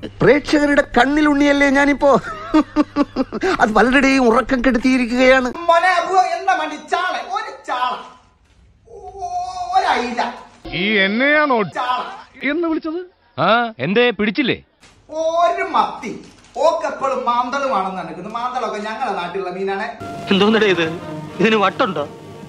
പ്രേക്ഷകരുടെ കണ്ണിലുണ്ണിയല്ലേ ഞാനിപ്പോ അത് പലരുടെയും ഉറക്കം കെടുത്തിയിരിക്കുകയാണ് മോനെ അബു എന്താ മണ്ടി ചാള ഒരു ചാള ഒരയില ഈ എന്നെയാണോ ചാള എന്ന് വിളിച്ചത് ആ എന്തേ പിടിച്ചില്ലേ ഒരു മത്തി ഓക്കെപ്പോഴും മാന്തളുമാണെന്ന് നടക്കുന്നത് മാന്തളൊക്കെ ഞങ്ങളുടെ നാട്ടിലുള്ള മീനാണ് എന്തോന്നടേ ഇത് ഇതിന് വട്ടുണ്ടോ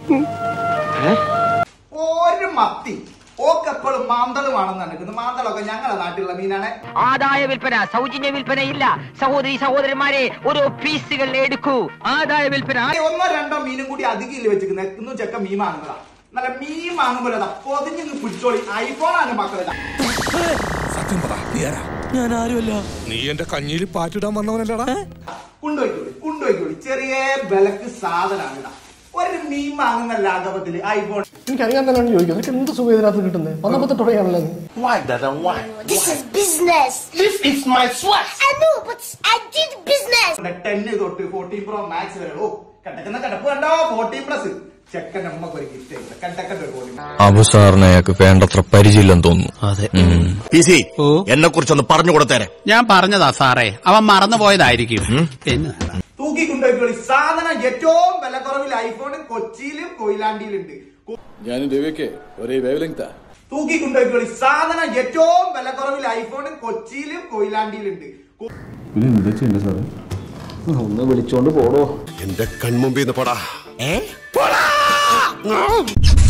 ഒരു മത്തി ഓക്കെപ്പോഴും മാന്തളുമാണെന്ന് നടക്കുന്നത് മാന്തളൊക്കെ ഞങ്ങളുടെ നാട്ടിലുള്ള മീനാണ് ആദായ വിൽപ്പന സൗജന്യ വിൽപ്പന ഇല്ല സഹോദരി സഹോദരന്മാരെ ഓരോ പീസുകൾ എടുക്കൂ ആദായ വിൽപ്പന ആ ഒന്നോ രണ്ടോ മീനും കൂടി അധികം വെച്ചിരിക്കുന്നത് എന്നും ചെക്ക മീൻ വാങ്ങുന്നതാ നല്ല മീൻ വാങ്ങുമ്പോൾ അതാ പൊതിഞ്ഞ് പിടിച്ചോളി ഐഫോണാണ് മക്കളിതാ സത്യം പറ നീ ആരാ ഞാൻ ആരുമല്ല നീ എന്റെ കഞ്ഞിയിൽ പാറ്റിടാൻ വന്നവനല്ലടാ കൊണ്ടുപോയിക്കോളി കൊണ്ടുപോയിക്കോളി ചെറിയ വിലക്ക് സാധനമാണ് ഇതാ ഒരു മീൻ വാങ്ങുന്ന ലാഘവത്തില് ഐഫോൺ എനിക്കറിയാൻ തന്നെ ചോദിക്കും നിനക്ക് എന്ത് സുഖം ഇതിനകത്ത് കിട്ടുന്നത് വന്നപ്പോ തുടങ്ങിയാണല്ലോ നീ This is business. This is my sweat. I know, but I did business. Ten തൊട്ട് ഫോർട്ടീൻ പ്രോ മാക്സ് വരെ ഓ കിടക്കുന്ന കിടപ്പ് കണ്ടോ ഫോർട്ടീൻ പ്ലസ് ചെക്കന്റെ അമ്മക്ക് ഒരു ഗിഫ്റ്റ് കണ്ടക്കന്റെ ഒരു ഫോർട്ടീൻ അബു സാറിന് അയാൾക്ക് വേണ്ടത്ര പരിചയമില്ലെന്ന് തോന്നുന്നു അതെ എന്നെ കുറിച്ചൊന്ന് പറഞ്ഞു കൊടുത്തേരെ ഞാൻ പറഞ്ഞതാ സാറേ അവൻ മറന്നുപോയതായിരിക്കും പിന്നെ തൂക്കി കൊണ്ടുപോയിക്കോളി സാധനം ഏറ്റവും വിലക്കുറവിൽ ഐഫോൺ കൊച്ചിയിലും കൊയിലാണ്ടിയിലുണ്ട് കൊ- ഞാനും രവിയൊക്കെ ഒരേ വേവ് ലെങ്താ തൂക്കി കൊണ്ടുപോയിക്കോളി സാധനം ഏറ്റവും വിലക്കുറവിൽ ഐഫോൺ കൊച്ചിയിലും കൊയിലാണ്ടിയിലുണ്ട് കൊ- ഒന്ന് വിളിച്ചോണ്ട് പോടോ എന്റെ കൺമുമ്പിൽ നിന്ന് പോടാ ഏ